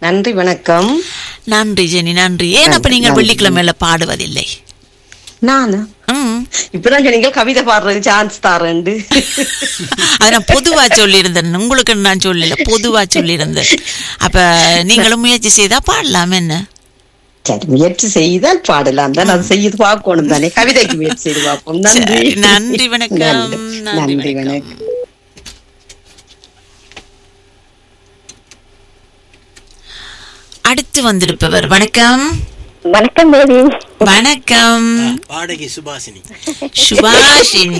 நன்றி வணக்கம் நன்றி ஜெனி நன்றி ஏன் அப்ப நீங்கள் நன்றி. வெள்ளிக்கிழமையில பாடுவதில்லை நானு ம் இப்பதான் சொன்னீங்க கவிதை பாடுறது சான்ஸ் தாரேன்டு அது நான் பொதுவா சொல்லியிருந்தேன் உங்களுக்கு நான் சொல்லல பொதுவா சொல்லியிருந்தேன் அப்ப நீங்களும் முயற்சி செய்தா பாடலாம் என்ன சரி முயற்சி செய்தால் பாடலாம் தான் அது செய்து பார்க்கணும் தானே கவிதைக்கு முயற்சி செய்து பார்ப்போம் நன்றி சரி, நன்றி, வணக்கம். நன்றி, நன்றி, நன்றி வணக்கம். வணக்கம் அடுத்து வந்திருப்பவர் வணக்கம் வணக்கம் தேவி வணக்கம் பாடகி சுபாசினி சுபாஷினி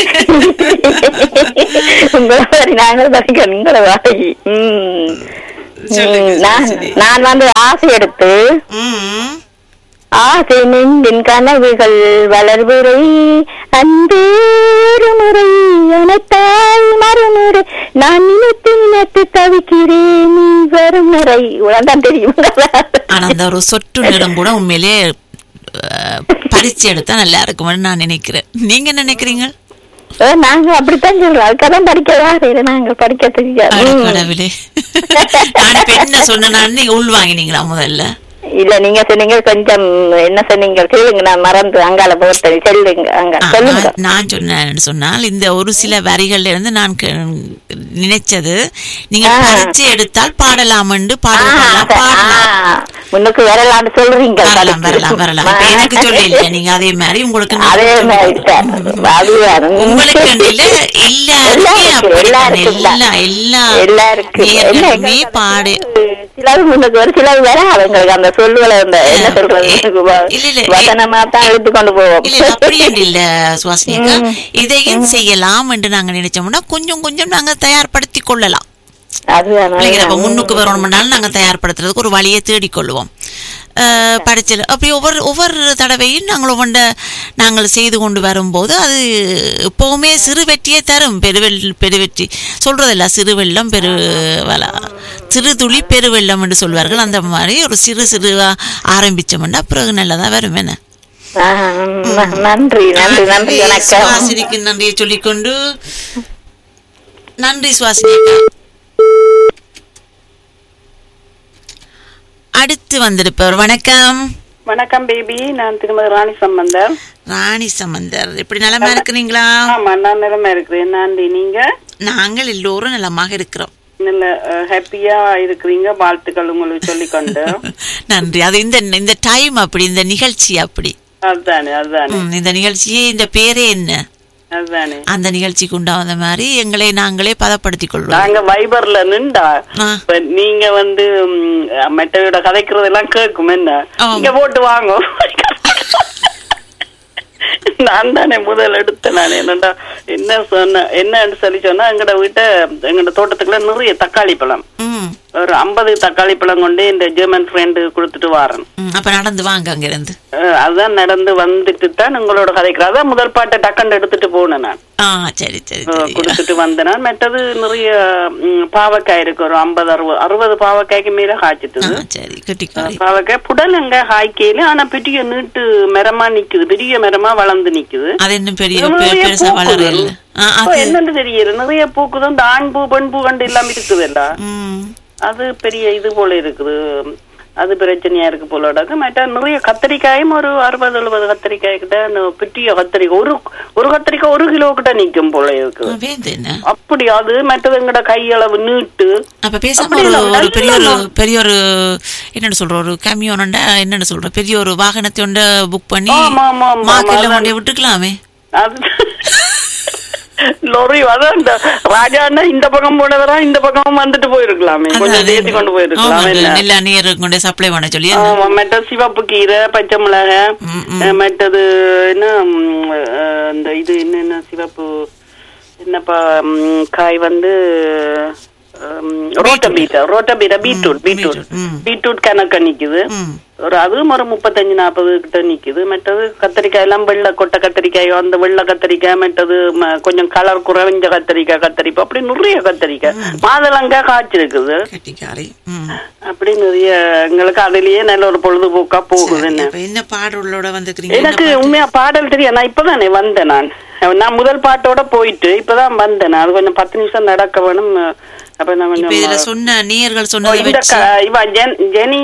உங்களை மாதிரி நாங்கள் வரைக்கும் உங்களை வாடகை ம். சொல்லுங்க, ம், நான் சரி. நான் வந்து ஆசை எடுத்து ம். ஆசை நெஞ்சின் கனவுகள் வளர்வுரை அன்பேறு முறை அனைத்தாய் மறுமுறை நான் நினைத்து நினைத்து தவிக்கிறேன் நீ வரும் முறை உனதான் தெரியும் ஆனா அந்த ஒரு சொட்டு நிறம் கூட உண்மையிலே அஹ், பரிச்சு எடுத்தா நல்லா இருக்கும்னு நான் நினைக்கிறேன் நீங்க என்ன நினைக்கிறீங்க ஓ, நாங்க அப்படித்தான் சொல்றோம் அதுக்கதான் படிக்க வாரீங்க நாங்க படிக்க தெரியாது அட ம். கடவுளே நான் இப்ப என்ன சொன்னேன்னு நீங்க உள் வாங்கினீங்களா முதல்ல இல்ல நீங்க சொன்னீங்க கொஞ்சம் என்ன சொன்னீங்க கேளுங்க நான் மறந்து அங்கால போட்டேன் சொல்லுங்க அங்க ஆ, சொல்லுங்க நான் நான் சொன்னேன்னு சொன்னால் இந்த ஒரு சில வரிகள்ல இருந்து நான் கே- நினைச்சது நீங்க ஆ. பரிச்சு எடுத்தால் பாடலாமண்டு ஆ, பாடலாம் அத- பாடலாம் ஆ, முன்னுக்கு வரலாம்னு சொல்றீங்க வரலாம் படிச்சு. வரலாம் வரலாம் இப்ப எனக்கு சொல்லல நீங்க அதே மாதிரி உங்களுக்கு நான் அதே மாதிரி தான். அதுதான். உங்களுக்கு இல்ல எல்லாருமே எல்லாருக்கும், அப்படித்தான். எல்லாருக்கும் தான். எல்லா எல்லா எல்லாருக்கும். என்ன நேயர்களுமே எங்களுக்கு பாடு சிலது முன்னுக்கு வரும் சிலது வராது எங்களுக்கு அந்த சொல்லுகளை அந்த என்ன சொல்றது இல்ல, இல்ல. வசனமா தான் இழுத்து கொண்டு போவோம் இல்ல அப்படி இல்ல சுவாசினி அக்கா இதையும் செய்யலாம் என்று நாங்க நினைச்சோம்னா கொஞ்சம் கொஞ்சம் நாங்க தயார்படுத்தி கொள்ளலாம் அதுதான் இல்லைங்களா அப்ப அதுதான். முன்னுக்கு வரணும்னாலும் நாங்க தயார்படுத்துறதுக்கு ஒரு வழியை தேடிக்கொள்வோம் அஹ், படிச்சல அப்படி ஒவ்வொரு ஒவ்வொரு தடவையும் நாங்கள் ஒவ்வொன்றை நாங்கள் செய்து கொண்டு வரும்போது அது எப்பவுமே சிறு வெற்றியை தரும் பெருவெல் பெருவெற்றி சொல்றதில்ல சிறு வெள்ளம் பெரு வள சிறு துளி பெருவெள்ளம் என்று சொல்வார்கள் அந்த மாதிரி ஒரு சிறு சிறுவா ஆரம்பிச்சோம்னா பிறகு நல்லதா வரும் என்ன ஆ, ந- நன்றி நன்றி நன்றி வணக்கம் சுவாசினிக்கு நன்றியை சொல்லிக்கொண்டு நன்றி சுவாசினி அக்கா. அடுத்து வந்திருப்பவர் வணக்கம் வணக்கம் பேபி நான் திருமதி ராணி சம்பந்தர் ராணி சம்பந்தர் எப்படி நலமா இருக்கிறீங்களா ஆமா நான் நிலைமை இருக்கிறேன் நன்றி நீங்க நாங்கள் எல்லோரும் நலமாக இருக்கிறோம் நல்ல ஹாப்பியா இருக்கிறீங்க வாழ்த்துக்கள் உங்களுக்கு சொல்லிக்கொண்டு நன்றி அது இந்த இந்த டைம் அப்படி இந்த நிகழ்ச்சி அப்படி அதுதானே அதுதானே ம், இந்த நிகழ்ச்சியே இந்த பேரே என்ன அதுதானே அந்த நிகழ்ச்சிக்கு உண்டான மாதிரி எங்களை நாங்களே பதப்படுத்திக் கொள்வோம் நாங்க வைபர்ல நின்றா ஆ. இப்ப நீங்க வந்து ம், மெட்டையோட கதைக்கிறதெல்லாம் கேட்கும் என்ன ஆமா. இங்க போட்டு வாங்க நான் தானே முதல் எடுத்தேன் நான் என்னடா என்ன சொன்ன என்னன்னு சொல்லி சொன்னா எங்கட வீட்டை எங்கட தோட்டத்துக்குள்ள நிறைய தக்காளி பழம் ம் ஒரு ஐம்பது தக்காளி பழம் கொண்டு இந்த ஜெர்மன் ஃப்ரெண்டு கொடுத்துட்டு வாரேன் ம், அப்ப நடந்து வாங்க அங்கிருந்து அஹ் அதுதான் நடந்து வந்துட்டு தான் உங்களோட கதைக்கிறேன் அதான் முதல் பாட்டை டக்கண்டு எடுத்துட்டு போனேன் நான் ஆ சரி சரி அஹ் சரி கொடுத்துட்டு வந்தேன் நான் மற்றது நிறைய ம், பாவக்காய் இருக்கு ஒரு ஐம்பது அறுபது அறுபது பாவக்காய்க்கு மேல ஆ காய்ச்சிட்டுது சரி கட்டிக்காரி பாவக்காய் புடல் எங்க காய்க்கையில ஆனா பெரிய நீட்டு மரமா நிக்குது பெரிய மரமா வளர்ந்து நிக்குது அது இன்னும் பெரிய பெ- நிறைய பெருசா பூக்குது. வளர இல்ல ஆ, அப்ப அது என்னன்னு தெரியல நிறைய பூக்குது இந்த ஆண் பூ பெண் பூ கண்டு எல்லாம் இருக்குதுல்ல ம், அது பெரிய இது போல இருக்குது அது பிரச்சனையா இருக்கு போலடாக்க மற்ற நிறைய கத்திரிக்காயும் ஒரு அறுபது எழுபது கத்திரிக்காய் கிட்ட இந்த பெரிய கத்திரிக்காய் ஒரு ஒரு கத்திரிக்காய் ஒரு கிலோ கிட்ட நிக்கும் போல இருக்கு வேந்து என்ன அப்படி அது மற்றது எங்கட கையளவு நீட்டு அப்ப பேசாம அப்படி ஒரு இல்ல, ஒரு பெரிய ஒரு நல்ல பெரிய ஒரு என்னன்னு சொல்ற ஒரு கமியோன் என்னன்னு சொல்ற பெரிய ஒரு வாகனத்தை ஒண்ட புக் பண்ணி ஆமா, ஆமா, ஆமா, மார்க்கெட்ல ஆமா. கொண்டு விட்டுக்கலாமே அது லொரி அதான் இந்த ராஜான்னா இந்த பக்கம் போனவரா இந்த பக்கம் வந்துட்டு போயிருக்கலாமே கொஞ்சம் அதான், ஏத்தி கொண்டு போயிருக்கலாம் ஆமா, என்ன எல்லா நீரும் கொண்டு சப்ளை பண்ண சொல்லி ஆமா மற்ற சிவப்பு கீரை பச்சை மிளகாய் ம், ம். அஹ், மற்றது என்ன ம், அஹ், இந்த இது என்னென்ன சிவப்பு என்னப்பா ம், காய் வந்து ரோட்ட பீட்டா ரோட்ட பீட்டா பீட்ரூட் பீட்ரூட் பீட்ரூட், ம். பீட்ரூட் கணக்க நிக்குது ம். ஒரு அதுவும் ஒரு முப்பத்தஞ்சு நாற்பது கிட்ட நிக்குது மற்றது கத்திரிக்காய் எல்லாம் வெள்ளை கொட்டை கத்திரிக்காய் அந்த வெள்ளை கத்திரிக்காய் மற்றது ம- கொஞ்சம் கலர் குறைஞ்ச கத்திரிக்காய் கத்திரிக்காய் அப்படி நிறைய கத்திரிக்காய் மாதுளங்காய் காய்ச்சிருக்குது கட்டிக்காரி ம். அப்படி நிறைய எங்களுக்கு அதுலயே நல்ல ஒரு பொழுதுபோக்கா போகுது என்ன அப்ப என்ன பாடலோட வந்துக்கிறீங்க எனக்கு உண்மையா பாடல் தெரியும் நான் இப்பதானே வந்தேன் நான் நான் முதல் பாட்டோட போயிட்டு இப்பதான் வந்தேன் நான் அது கொஞ்சம் பத்து நிமிஷம் நடக்க வேணும் அப்ப நான் இப்ப கொஞ்சம் இதுல சொன்ன நேயர்கள் ஓ, சொன்னதை இந்த வச்சு க- இவ ஜென்- ஜெனி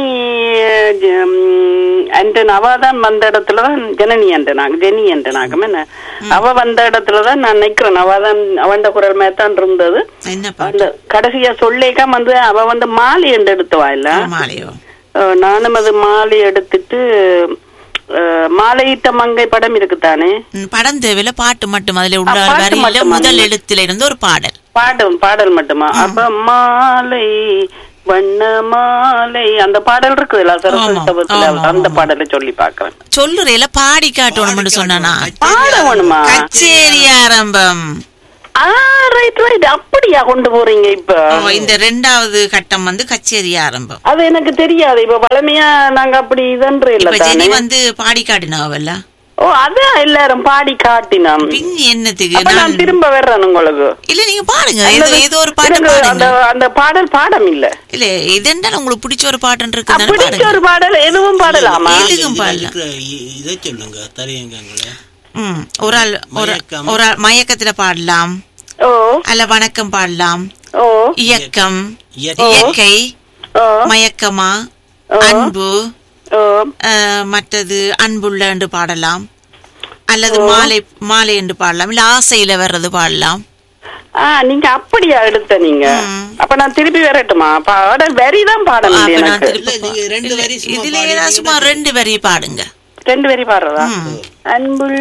அண்டன் அவ தான் வந்த இடத்துலதான் ஜனனி அண்டனாக ஜெனி அண்டனாகும் என்ன அவ வந்த இடத்துலதான் நான் நிக்கிறேன் அவ தான் அவண்ட குரல் மேத்தான் இருந்தது என்ன அந்த பாட்டு கடைசியா சொல்லேக்கா வந்து அவ வந்து மாலை என்று எடுத்துவா இல்ல மாலையோ அஹ் நானும் அது மாலை எடுத்துட்டு அஹ், மாலையிட்ட மங்கை படம் இருக்குதானே ம், படம் தேவையில்ல பாட்டு மட்டும் அதுல ஆ, உள்ள பாட்டு வரியில மட்டுமா? முதல் எழுத்துல இருந்து ஒரு பாடல் பாடும் பாடல் மட்டுமா அப்ப மாலை வண்ண மாலை அந்த பாடல் இருக்குதுல்ல சரஸ்வதி ஆமா, சபத்துல ஆமா, அந்த ஆமா. பாடலை சொல்லி பாக்குறேன் சொல்லுறையில பாடி காட்டணும்னு சொன்னானா பாட வேணுமா கச்சேரி ஆரம்பம் ஆ ரைட் ரைட் அப்படியா கொண்டு போறீங்க இப்ப ஓ, இந்த ரெண்டாவது கட்டம் வந்து கச்சேரி ஆரம்பம் அது எனக்கு தெரியாது இப்ப வளமையா நாங்க அப்படி இதன்ற இல்ல இப்ப ஜெனி தானே வந்து பாடி காட்டினாவல்ல ஓ அதான் எல்லாரும் பாடி காட்டினோம் பின் என்னத்துக்கு அப்ப நான் நான் திரும்ப வர்றேன் உங்களுக்கு இல்ல நீங்க பாடுங்க ஏதோ அல்லது ஏதோ ஒரு பாட்டு எனக்கு அந்த பாடுங்க அந்த பாடல் பாடம் இல்ல இல்ல இதென்றால் உங்களுக்கு பிடிச்ச ஒரு பாட்டு இருக்கு தானே பிடிச்ச பாடுங்க ஒரு பாடல் எதுவும் பாடலாமா எதுக்கும் இதுல பாடலாம் இருக்கிற இ- இதை சொல்லுங்க தரையங்கங்கள ம் ஒரு ஆள் ஒரு மயக்கம். ஒரு ஆள் மயக்கத்துல பாடலாம் ஓ அல்ல வணக்கம் பாடலாம் ஓ இயக்கம் இயற்கை. இயற்கை ஓ மயக்கமா ஓ. அன்பு ஓ அஹ், மற்றது அன்புள்ள என்று பாடலாம் அல்லது மாலை மாலை என்று பாடலாம் இல்ல ஆசையில வர்றது பாடலாம் ஆ நீங்க அப்படியா எடுத்த நீங்க அப்ப நான் திருப்பி வரட்டுமா பாடல் வரிதான் பாடம் அப்ப இல்லை நான் எனக்கு திருப்பி இல்ல, நீங்க ரெண்டு இல்ல, வரி சும்மா இதுல பாடிட்டீங்கன்னா ஏதாவது சும்மா ரெண்டு வரி பாடுங்க ரெண்டு வரி பாடுறதா அன்புள்ள